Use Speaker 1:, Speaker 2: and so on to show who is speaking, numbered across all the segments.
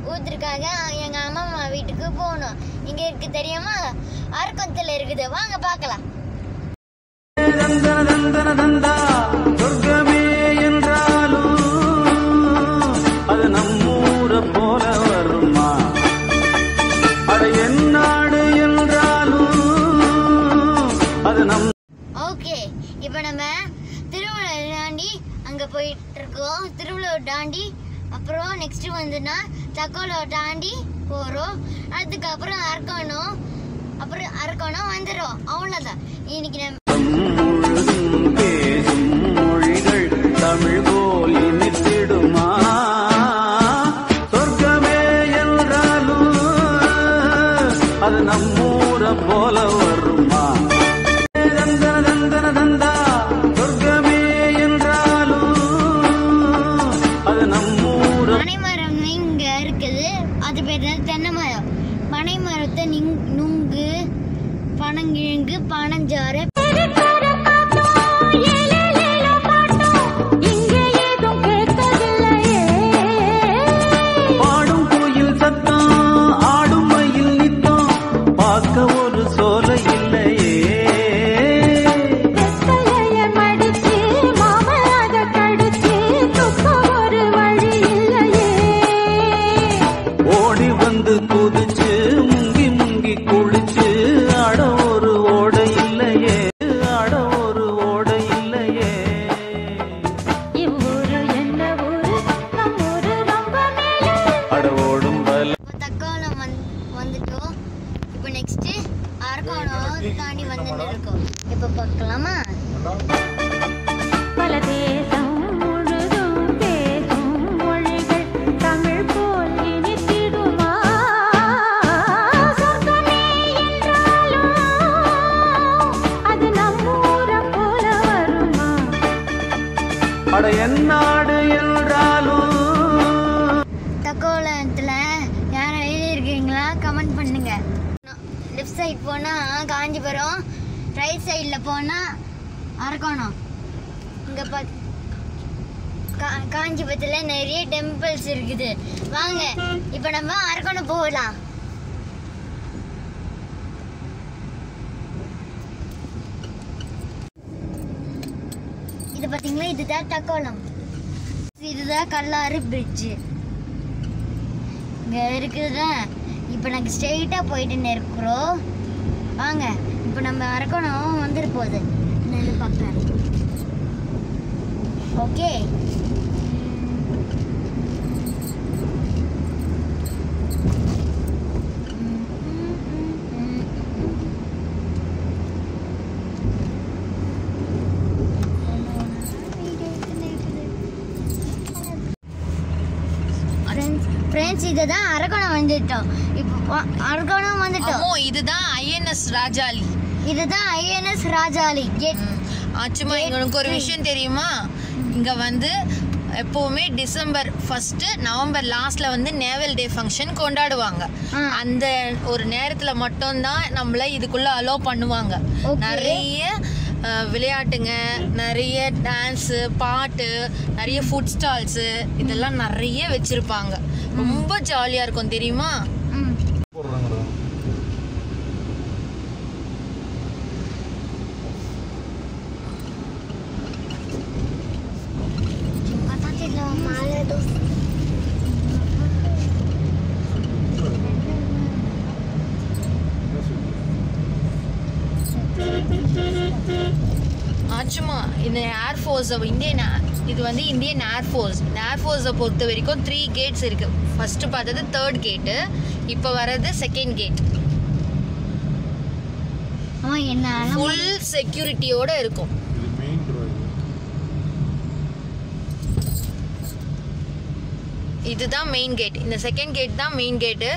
Speaker 1: ஊத்துறதுக்காக எங்க அம்மா அம்மா வீட்டுக்கு போகணும் இங்க இருக்கு தெரியுமா அருக்கத்துல இருக்குது வாங்க பார்க்கலாம்
Speaker 2: தந்தன தந்தன தந்தா சொர்க்கமே என்றாலும் அது நம்மூர போல வருமா அட என்னாடு என்றாலும் அது நம்
Speaker 1: ஓகே இப்போ நம்ம திருவள்ளூர் தாண்டி அங்க போயிட்டு இருக்கோம் திருவள்ளூர் தாண்டி அப்புறம் நெக்ஸ்ட் வந்துன்னா தக்கோலை தாண்டி போறோம் அதுக்கப்புறம் அரக்கணும் அப்புறம் அரக்கணும் வந்துடும் அவ்வளோதான் இன்னைக்கு நம்ம
Speaker 2: முழுதும் பேசும் மொழிகள் தமிழ் போல் இனித்திடுமா சொர்க்கமே என்றாலும் அது நம்மூர போல வருமா தந்தன தந்தன தந்தா சொர்க்கமே என்றாலும் அது நம்மூர
Speaker 1: பனைமரம் இங்க இருக்குது அது பேர் தான் தென்னை மரம் பனை மரத்தை நிங் நுங்கு பனங்கிழங்கு பனஞ்சாறு
Speaker 2: பாடும் கோயில் சத்தம் ஆடும் மயில் நித்தம் பார்க்க ஒரு சோலை இல்லையே ஓடி வந்து குதிச்சு முங்கி முங்கி குளிச்சு ஆட ஒரு ஓடை இல்லையே ஆட ஒரு ஓடை இல்லையே அட ஓடும் பல
Speaker 1: இப்போ தக்கோலம் வந் வந்துட்டோம் இப்போ நெக்ஸ்ட் அரக்கோணம் தாண்டி வந்துட்டு இருக்கோம் இப்போ பார்க்கலாமா
Speaker 3: பல தேசம் முழுதும் பேசும் மொழிகள் தமிழ் போல் இனித்திடுமா சொர்க்கமே என்றாலும் அது நம்மூரம் போல வருமா
Speaker 2: அட என்னாடு என்றாலும்
Speaker 1: தக்கோலத்தில் யாரும் எழுதியிருக்கீங்களா கமெண்ட் பண்ணுங்க லெஃப்ட் சைட் போனால் காஞ்சிபுரம் ரைட் சைடில் போனால் அரக்கோணம் இங்கே பா கா காஞ்சிபுரத்தில் நிறைய டெம்பிள்ஸ் இருக்குது வாங்க இப்போ நம்ம அரக்கோணம் போகலாம் இது பார்த்தீங்களா இதுதான் தக்கோலம் இதுதான் கல்லாறு பிரிட்ஜு இங்கே இருக்குதா இப்போ நாங்கள் ஸ்ட்ரெயிட்டாக போயிட்டு இருக்கிறோம் வாங்க இப்போ நம்ம அரக்கணும் வந்துட்டு போகுது நெல் பார்க்குறேன் ஓகே ஃப்ரெண்ட்ஸ் இதுதான் அரக்கோணம் வந்துட்டோம் இப்போ வா- அரக்கோணம் வந்துட்டோம்
Speaker 4: அம்மோ இதுதான் ஐஎன்எஸ் ராஜாளி
Speaker 1: இதுதான் ஐஎன்எஸ் ராஜாளி கேட்
Speaker 4: ஆச்சுமா எங்களுக்கு ஒரு விஷயம் தெரியுமா இங்க வந்து எப்பவுமே டிசம்பர் ஃபர்ஸ்ட் நவம்பர் லாஸ்ட்ல வந்து நேவல் டே ஃபங்க்ஷன் கொண்டாடுவாங்க
Speaker 1: ஆ.
Speaker 4: அந்த ஒரு நேரத்துல மட்டும்தான் நம்மள இதுக்குள்ள அலோ பண்ணுவாங்க
Speaker 1: Okay.
Speaker 4: நிறைய அஹ், விளையாட்டுங்க நிறைய டான்ஸு பாட்டு நிறைய ஃபுட் ஸ்டால்ஸு இதெல்லாம் நிறைய வச்சிருப்பாங்க ரொம்ப ஜாலியா இருக்கும் தெரியுமா
Speaker 1: ம்
Speaker 4: ஆச்சுமா இந்த ஏர்ஃபோர்ஸ் இந்தியன் ஏர்- இது வந்து இந்தியன் ஏர்ஃபோர்ஸ் ஏர்ஃபோர்ஸை பொறுத்த வரைக்கும் த்ரீ கேட்ஸ் இருக்கு ஃபர்ஸ்ட் பார்த்தது தேர்ட் கேட்டு இப்போ வர்றது செகண்ட் கேட்
Speaker 1: ஆமா என்ன
Speaker 4: ஃபுல் செக்யூரிட்டியோட இருக்கும் இதுதான் மெயின் கேட் இந்த செகண்ட் கேட் தான் மெயின் கேட்டு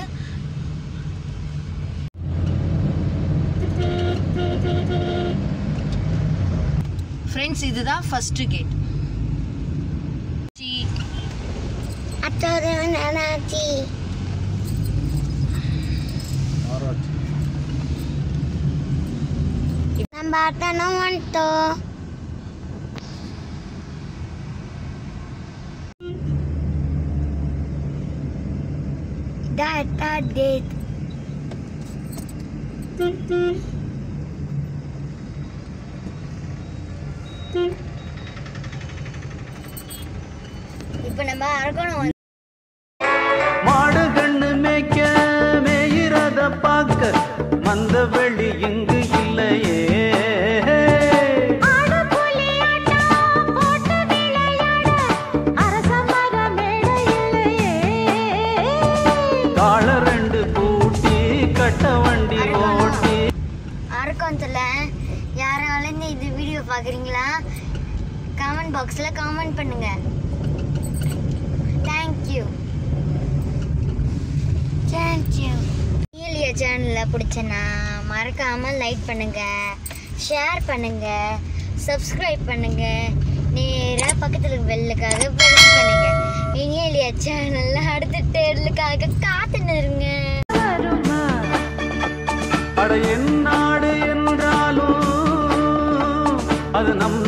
Speaker 4: ஃப்ரெண்ட்ஸ் இதுதான் ஃபர்ஸ்ட் கேட்
Speaker 1: அத்தோட நானாச்சி நம்ம அத்தனும் வந்துட்டோம் Dad, dad, dad. இப்போ நம்ம அரக்கோணம் வந்து
Speaker 2: மாடு கண்ணு மேய்க்க மேயிறத பார்க்க மந்த வெளி இங்கு இல்லையே
Speaker 3: ஆடு புலி ஆட்டம் போட்டு விளையாட அரச மர மேடை இல்லையே
Speaker 2: கால ரெண்டு பூட்டி கட்ட வண்டி ஓட்டி
Speaker 1: அரக்கோணத்தில் யாராலும் இது வீடியோ பார்க்குறீங்களா கமெண்ட் பாக்ஸில் கமெண்ட் பண்ணுங்க தேங்க்யூ தேங்க்யூ ஈலிய சேனலில் பிடிச்சனா மறக்காமல் லைக் பண்ணுங்க ஷேர் பண்ணுங்க சப்ஸ்கிரைப் பண்ணுங்க நேராக பக்கத்தில் பெல்லுக்காக ப்ரெஸ் பண்ணுங்க இனியலியா சேனலில் அடுத்த டேர்லுக்காக காத்துன்னு இருங்க
Speaker 3: வருமா
Speaker 2: அட என் நாடு என்றாலும் அது நம்ம